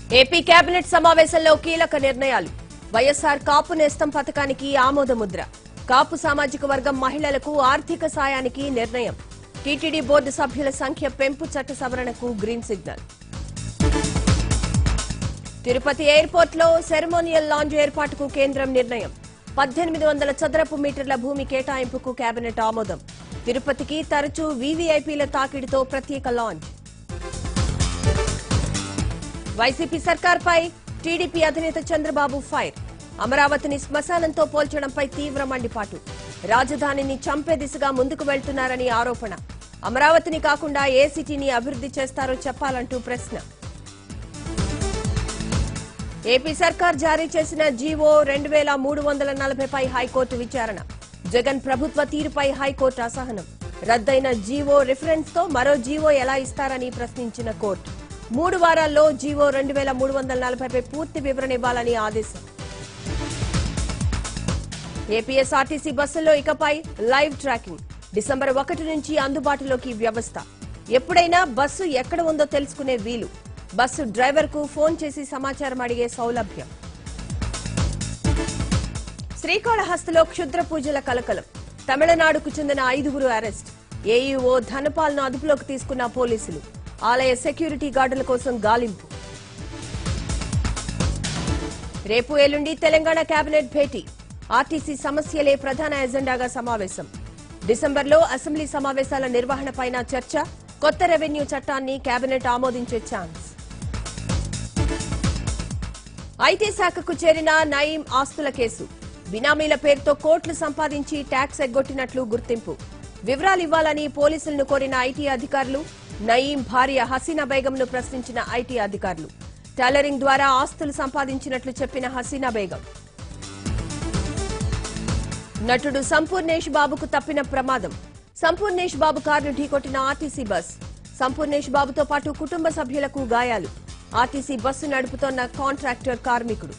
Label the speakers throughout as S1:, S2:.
S1: AP cabinet సమావేశంలో కీలక నిర్ణయాలు వైఎస్ఆర్ కాపు నేస్తం పథకానికి ఆమోదముద్ర కాపు సామాజిక వర్గం మహిళలకు ఆర్థిక సాయానికి నిర్ణయం టీటీడీ బోర్డు సభ్యుల సంఖ్య పెంపు చట్ట సవరణకు గ్రీన్ సిగ్నల్ తిరుపతి ఎయిర్పోర్ట్ లో సెరమోనియల్ లాంజ్ ఏర్పాటుకు కేంద్రం నిర్ణయం పద్దెనిమిది వందల చదరపు మీటర్ల భూమి కేటాయింపుకు కేబినెట్ ఆమోదం తిరుపతికి తరచూ వీవీఐపీల తాకిడితో ప్రత్యేక లాంచ్ వైసీపీ సర్కార్పై టీడీపీ అధినేత చంద్రబాబు ఫైర్ అమరావతిని శ్మశానంతో పోల్చడంపై తీవ్ర మండిపాటు రాజధానిని చంపే దిశగా ముందుకు వెళ్తున్నారని ఆరోపణ అమరావతిని కాకుండా ఏ సిటీని అభివృద్ధి చేస్తారో చెప్పాలంటూ ప్రశ్న ఏపీ సర్కార్ జారీ చేసిన జీవో రెండు వేల మూడు వందల నలభైపై హైకోర్టు విచారణ జగన్ ప్రభుత్వ తీరుపై హైకోర్టు అసహనం రద్దయిన జీవో రిఫరెన్స్ తో మరో జీవో ఎలా ఇస్తారని ప్రశ్నించిన కోర్టు మూడు వారాల్లో జీవో రెండు వేల మూడు వందల నలభైపై పూర్తి వివరణ ఇవ్వాలని ఆదేశం ఏపీఎస్ఆర్టీసీ బస్సుల్లో ఇకపై లైవ్ ట్రాకింగ్ డిసెంబర్ ఒకటి నుంచి అందుబాటులోకి వ్యవస్థ ఎప్పుడైనా బస్సు ఎక్కడ ఉందో తెలుసుకునే వీలు బస్సు డ్రైవర్ కు ఫోన్ చేసి సమాచారం అడిగే సౌలభ్యం శ్రీకాళహస్తిలో క్షుద్ర పూజల కలకలం తమిళనాడుకు చెందిన ఐదుగురు అరెస్ట్ ఏఈఓ ధనపాల్ను అదుపులోకి తీసుకున్న పోలీసులు ఆలయ సెక్యూరిటీ గార్డుల కోసం గాలింపు రేపు ఎల్లుండి తెలంగాణ కేబినెట్ భేటీ ఆర్టీసీ సమస్యలే ప్రధాన ఎజెండాగా సమావేశం డిసెంబర్లో అసెంబ్లీ సమావేశాల నిర్వహణపైన చర్చ కొత్త రెవెన్యూ చట్టాన్ని కేబినెట్ ఆమోదించే ఛాన్స్ ఐటీ శాఖకు చేరిన నయీం ఆస్తుల కేసు బినామీల పేరుతో కోట్లు సంపాదించి ట్యాక్స్ ఎగ్గొట్టినట్లు గుర్తింపు వివరాలు ఇవ్వాలని పోలీసులను కోరిన ఐటీ అధికారులు నయీం భార్య హసీనా బేగంను ప్రశ్నించిన ఐటీ అధికారులు టైలరింగ్ ద్వారా ఆస్తులు సంపాదించినట్లు చెప్పిన హసీనా బేగం నటుడు సంపూర్ణేష్ బాబుకు తప్పిన ప్రమాదం సంపూర్ణేష్ బాబు కారును ఢీకొట్టిన ఆర్టీసీ బస్ సంపూర్ణేష్ బాబుతో పాటు కుటుంబ సభ్యులకు గాయాలు ఆర్టీసీ బస్సు నడుపుతోన్న కాంట్రాక్టర్ కార్మికుడు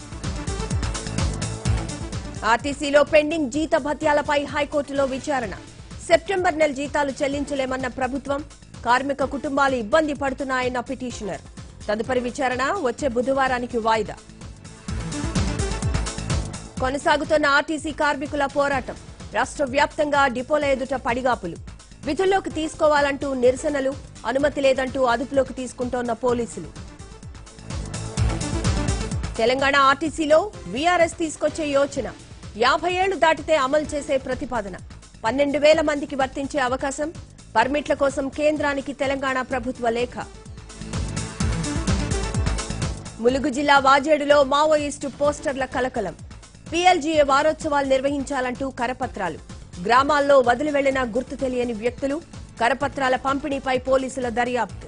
S1: ఆర్టీసీలో పెండింగ్ జీత భత్యాలపై హైకోర్టులో విచారణ సెప్టెంబర్ నెల జీతాలు చెల్లించలేమన్న ప్రభుత్వం కార్మిక కుటుంబాలు ఇబ్బంది పడుతున్నాయన్న పిటిషనర్ తదుపరి విచారణ వచ్చే బుధవారానికి వాయిదా కొనసాగుతున్న ఆర్టీసీ కార్మికుల పోరాటం రాష్ట్ర వ్యాప్తంగా డిపోల ఎదుట పడిగాపులు విధుల్లోకి తీసుకోవాలంటూ నిరసనలు అనుమతి లేదంటూ అదుపులోకి తీసుకుంటోన్న పోలీసులు తెలంగాణ ఆర్టీసీలో వీఆర్ఎస్ తీసుకొచ్చే యోచన యాభై ఏళ్లు దాటితే అమలు చేసే ప్రతిపాదన పన్నెండు వేల మందికి వర్తించే అవకాశం పర్మిట్ల కోసం కేంద్రానికి తెలంగాణ ప్రభుత్వ లేఖ ములుగు జిల్లా వాజేడులో మావోయిస్టు పోస్టర్ల కలకలం పీఎల్జీఏ వారోత్సవాలు నిర్వహించాలంటూ కరపత్రాలు గ్రామాల్లో వదిలి వెళ్లిన గుర్తు తెలియని వ్యక్తులు కరపత్రాల పంపిణీపై పోలీసుల దర్యాప్తు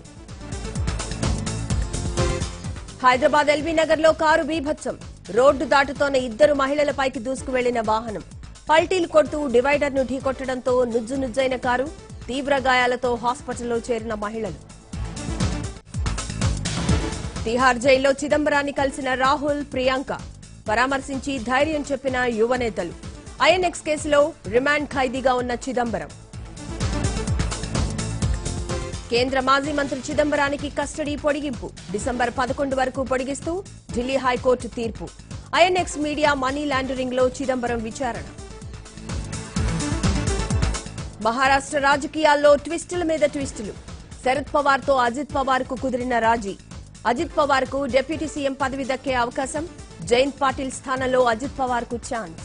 S1: హైదరాబాద్ ఎల్బీ నగర్ లో కారు బీభత్సం రోడ్డు దాటుతోన్న ఇద్దరు మహిళలపైకి దూసుకు వెళ్లిన వాహనం పల్టీలు కొడుతూ డివైడర్ ను ఢీకొట్టడంతో నుజ్జు నుజ్జైన కారు తీవ్ర గాయాలతో హాస్పిటల్లో చేరిన మహిళలు తిహార్ జైల్లో చిదంబరాన్ని కలిసిన రాహుల్ ప్రియాంక పరామర్శించి ధైర్యం చెప్పిన యువనేతలు ఐఎన్ఎక్స్ కేసులో రిమాండ్ ఖైదీగా ఉన్న చిదంబరం కేంద్ర మాజీ మంత్రి చిదంబరానికి కస్టడీ పొడిగింపు డిసెంబర్ పదకొండు వరకు పొడిగిస్తూ ఢిల్లీ హైకోర్టు తీర్పు ఐఎన్ఎక్స్ మీడియా మనీ లాండరింగ్ లో చిదంబరం విచారణ మహారాష్ట్ర రాజకీయాల్లో ట్విస్టుల మీద ట్విస్టులు శరద్ పవార్ తో అజిత్ పవార్ కు కుదిరిన రాజీ అజిత్ పవార్ కు డిప్యూటీ సీఎం పదవి దక్కే అవకాశం జయంత్ పాటిల్ స్థానంలో అజిత్ పవార్ కు ఛాన్స్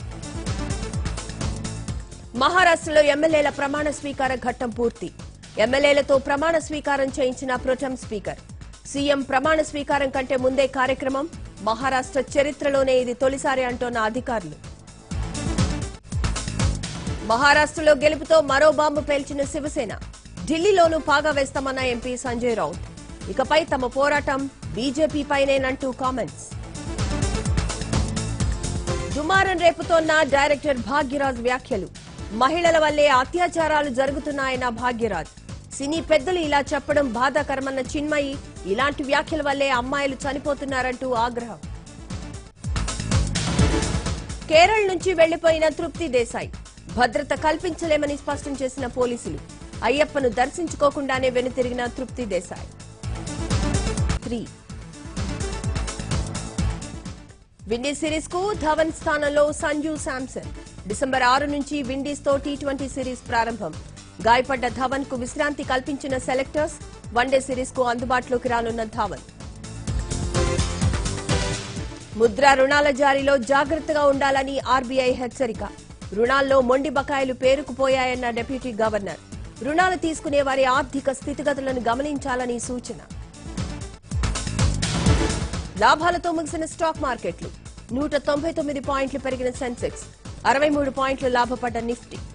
S1: మహారాష్ట్రలో ఎమ్మెల్యేల ప్రమాణ స్వీకార ఘట్టం పూర్తి ఎమ్మెల్యేలతో ప్రమాణ స్వీకారం చేయించిన ప్రొటెం స్పీకర్ సీఎం ప్రమాణ స్వీకారం కంటే ముందే కార్యక్రమం మహారాష్ట్ర చరిత్రలోనే ఇది తొలిసారి అంటోన్న అధికారులు మహారాష్ట్రలో గెలుపుతో మరో బాంబు పేల్చిన శివసేన ఢిల్లీలోనూ పాగా వేస్తామన్న ఎంపీ సంజయ్ రౌత్ ఇకపై తమ పోరాటం బీజేపీపైనేనంటూ కామెంట్స్ దుమారం రేపుతోన్న డైరెక్టర్ భాగ్యరాజ్ వ్యాఖ్యలు మహిళల వల్లే అత్యాచారాలు జరుగుతున్నాయన్న భాగ్యరాజ్ సినీ పెద్దలు ఇలా చెప్పడం బాధాకరమన్న చిన్మయి ఇలాంటి వ్యాఖ్యల వల్లే అమ్మాయిలు చనిపోతున్నారంటూ ఆగ్రహం కేరళ నుంచి వెళ్లిపోయిన తృప్తి దేశాయ్ భద్రత కల్పించలేమని స్పష్టం చేసిన పోలీసులు అయ్యప్పను దర్శించుకోకుండానే వెనుతిరిగిన తృప్తి దేశాయ్ త్రీ విండీస్ సిరీస్ కు ధవన్ స్థానంలో సంజు శాంసన్ డిసెంబర్ ఆరు నుంచి విండీస్ తో టీ ట్వంటీ సిరీస్ ప్రారంభం గాయపడ్డ ధవన్ కు విశ్రాంతి కల్పించిన సెలెక్టర్స్ వన్డే సిరీస్ కు అందుబాటులోకి రానున్న ధవన్ ముద్ర రుణాల జారీలో జాగ్రత్తగా ఉండాలని ఆర్బీఐ హెచ్చరిక రుణాల్లో మొండి బకాయిలు పేరుకుపోయాయన్న డిప్యూటీ గవర్నర్ రుణాలు తీసుకునే వారి ఆర్థిక స్థితిగతులను గమనించాలని సూచన లాభాలతో ముగిసిన స్టాక్ మార్కెట్లు నూట తొంభై తొమ్మిది పాయింట్లు పెరిగిన సెన్సెక్స్ అరవై మూడు పాయింట్లు లాభపడ్డ నిఫ్టీ